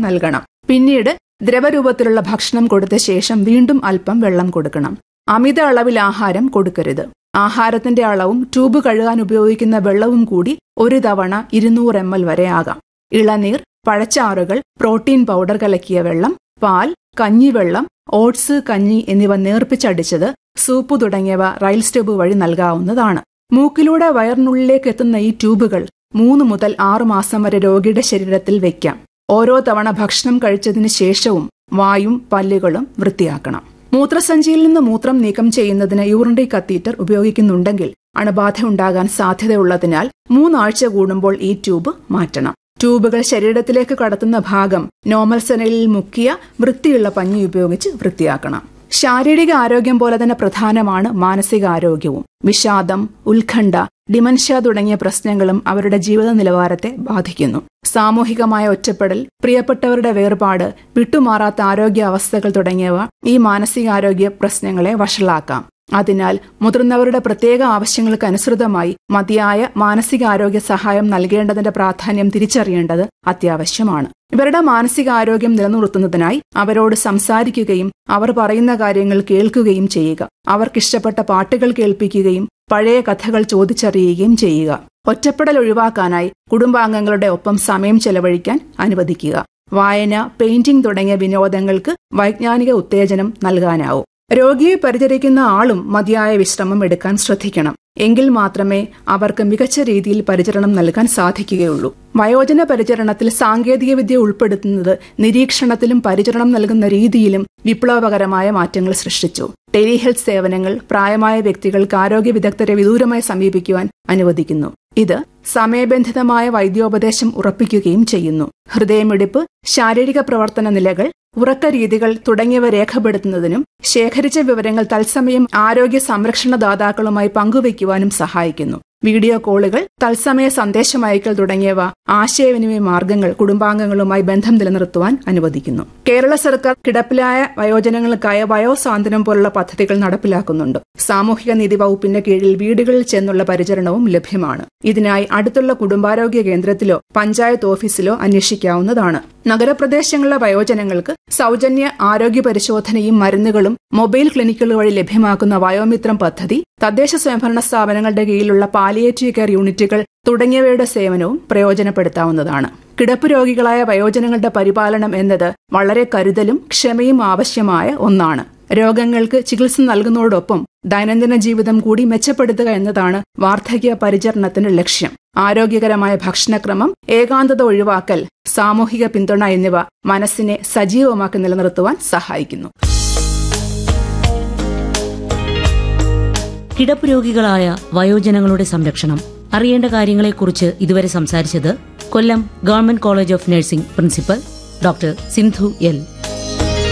നൽകണം പിന്നീട് ദ്രവരൂപത്തിലുള്ള ഭക്ഷണം കൊടുത്ത ശേഷം വീണ്ടും അല്പം വെള്ളം കൊടുക്കണം അമിത അളവിൽ ആഹാരം കൊടുക്കരുത് ആഹാരത്തിന്റെ അളവും ട്യൂബ് കഴുകാൻ ഉപയോഗിക്കുന്ന വെള്ളവും കൂടി ഒരു തവണ ഇരുന്നൂറ് എം എൽ വരെ ആകാം ഇളനീർ പഴച്ചാറുകൾ പ്രോട്ടീൻ പൗഡർ കലക്കിയ വെള്ളം പാൽ കഞ്ഞിവെള്ളം ഓട്സ് കഞ്ഞി എന്നിവ നേർപ്പിച്ചടിച്ചത് സൂപ്പ് തുടങ്ങിയവ റൈൽ സ്റ്റോബ് വഴി നൽകാവുന്നതാണ് മൂക്കിലൂടെ വയറിനുള്ളിലേക്ക് എത്തുന്ന ഈ ട്യൂബുകൾ മൂന്ന് മുതൽ ആറു മാസം വരെ രോഗിയുടെ ശരീരത്തിൽ വയ്ക്കാം ഓരോ തവണ ഭക്ഷണം കഴിച്ചതിന് ശേഷവും വായും പല്ലുകളും വൃത്തിയാക്കണം മൂത്രസഞ്ചിയിൽ നിന്ന് മൂത്രം നീക്കം ചെയ്യുന്നതിന് യൂറിനറി കത്തീറ്റർ ഉപയോഗിക്കുന്നുണ്ടെങ്കിൽ അണുബാധ ഉണ്ടാകാൻ സാധ്യതയുള്ളതിനാൽ മൂന്നാഴ്ച കൂടുമ്പോൾ ഈ ട്യൂബ് മാറ്റണം ട്യൂബുകൾ ശരീരത്തിലേക്ക് കടത്തുന്ന ഭാഗം നോർമൽ സെനലിൽ മുക്കിയ വൃത്തിയുള്ള പഞ്ഞി ഉപയോഗിച്ച് വൃത്തിയാക്കണം ശാരീരിക ആരോഗ്യം പോലെ തന്നെ പ്രധാനമാണ് മാനസികാരോഗ്യവും വിഷാദം ഉത്കണ്ഠ ഡിമൻഷ്യ തുടങ്ങിയ പ്രശ്നങ്ങളും അവരുടെ ജീവിത നിലവാരത്തെ ബാധിക്കുന്നു സാമൂഹികമായ ഒറ്റപ്പെടൽ പ്രിയപ്പെട്ടവരുടെ വേർപാട് വിട്ടുമാറാത്ത ആരോഗ്യ അവസ്ഥകൾ തുടങ്ങിയവ ഈ മാനസികാരോഗ്യ പ്രശ്നങ്ങളെ വഷളാക്കാം അതിനാൽ മുതിർന്നവരുടെ പ്രത്യേക ആവശ്യങ്ങൾക്ക് അനുസൃതമായി മതിയായ മാനസികാരോഗ്യ സഹായം നൽകേണ്ടതിന്റെ പ്രാധാന്യം തിരിച്ചറിയേണ്ടത് അത്യാവശ്യമാണ് ഇവരുടെ മാനസികാരോഗ്യം നിലനിർത്തുന്നതിനായി അവരോട് സംസാരിക്കുകയും അവർ പറയുന്ന കാര്യങ്ങൾ കേൾക്കുകയും ചെയ്യുക അവർക്കിഷ്ടപ്പെട്ട പാട്ടുകൾ കേൾപ്പിക്കുകയും പഴയ കഥകൾ ചോദിച്ചറിയുകയും ചെയ്യുക ഒറ്റപ്പെടൽ ഒഴിവാക്കാനായി കുടുംബാംഗങ്ങളുടെ ഒപ്പം സമയം ചെലവഴിക്കാൻ അനുവദിക്കുക വായന പെയിന്റിംഗ് തുടങ്ങിയ വിനോദങ്ങൾക്ക് വൈജ്ഞാനിക ഉത്തേജനം നൽകാനാവും രോഗിയെ പരിചരിക്കുന്ന ആളും മതിയായ വിശ്രമം എടുക്കാൻ ശ്രദ്ധിക്കണം എങ്കിൽ മാത്രമേ അവർക്ക് മികച്ച രീതിയിൽ പരിചരണം നൽകാൻ സാധിക്കുകയുള്ളൂ വയോജന പരിചരണത്തിൽ സാങ്കേതികവിദ്യ ഉൾപ്പെടുത്തുന്നത് നിരീക്ഷണത്തിലും പരിചരണം നൽകുന്ന രീതിയിലും വിപ്ലവകരമായ മാറ്റങ്ങൾ സൃഷ്ടിച്ചു ടെലിഹെൽത്ത് സേവനങ്ങൾ പ്രായമായ വ്യക്തികൾക്ക് ആരോഗ്യ വിദഗ്ധരെ വിദൂരമായി സമീപിക്കുവാൻ അനുവദിക്കുന്നു ഇത് സമയബന്ധിതമായ വൈദ്യോപദേശം ഉറപ്പിക്കുകയും ചെയ്യുന്നു ഹൃദയമിടിപ്പ് ശാരീരിക പ്രവർത്തന നിലകൾ ഉറക്ക രീതികൾ തുടങ്ങിയവ രേഖപ്പെടുത്തുന്നതിനും ശേഖരിച്ച വിവരങ്ങൾ തത്സമയം ആരോഗ്യ സംരക്ഷണ ദാതാക്കളുമായി പങ്കുവയ്ക്കുവാനും സഹായിക്കുന്നു വീഡിയോ കോളുകൾ തത്സമയ സന്ദേശമയക്കൽ തുടങ്ങിയവ ആശയവിനിമയ മാർഗങ്ങൾ കുടുംബാംഗങ്ങളുമായി ബന്ധം നിലനിർത്തുവാൻ അനുവദിക്കുന്നു കേരള സർക്കാർ കിടപ്പിലായ വയോജനങ്ങൾക്കായ വയോസാന്ത്വനം പോലുള്ള പദ്ധതികൾ നടപ്പിലാക്കുന്നുണ്ട് സാമൂഹിക നീതി വകുപ്പിന്റെ കീഴിൽ വീടുകളിൽ ചെന്നുള്ള പരിചരണവും ലഭ്യമാണ് ഇതിനായി അടുത്തുള്ള കുടുംബാരോഗ്യ കേന്ദ്രത്തിലോ പഞ്ചായത്ത് ഓഫീസിലോ അന്വേഷിക്കാവുന്നതാണ് നഗരപ്രദേശങ്ങളിലെ വയോജനങ്ങൾക്ക് സൗജന്യ ആരോഗ്യ പരിശോധനയും മരുന്നുകളും മൊബൈൽ ക്ലിനിക്കുകൾ വഴി ലഭ്യമാക്കുന്ന വയോമിത്രം പദ്ധതി തദ്ദേശ സ്വയംഭരണ സ്ഥാപനങ്ങളുടെ കീഴിലുള്ള പാലിയേറ്റീവ് കെയർ യൂണിറ്റുകൾ തുടങ്ങിയവയുടെ സേവനവും പ്രയോജനപ്പെടുത്താവുന്നതാണ് കിടപ്പ് രോഗികളായ വയോജനങ്ങളുടെ പരിപാലനം എന്നത് വളരെ കരുതലും ക്ഷമയും ആവശ്യമായ ഒന്നാണ് രോഗങ്ങൾക്ക് ചികിത്സ നൽകുന്നതോടൊപ്പം ദൈനംദിന ജീവിതം കൂടി മെച്ചപ്പെടുത്തുക എന്നതാണ് വാർദ്ധക്യ പരിചരണത്തിന്റെ ലക്ഷ്യം ആരോഗ്യകരമായ ഭക്ഷണക്രമം ഏകാന്തത ഒഴിവാക്കൽ സാമൂഹിക പിന്തുണ എന്നിവ മനസ്സിനെ സജീവമാക്കി നിലനിർത്തുവാൻ സഹായിക്കുന്നു കിടപ്പ് രോഗികളായ വയോജനങ്ങളുടെ സംരക്ഷണം അറിയേണ്ട കാര്യങ്ങളെക്കുറിച്ച് ഇതുവരെ സംസാരിച്ചത് Kollam government college of nursing principal doctor Sindhu L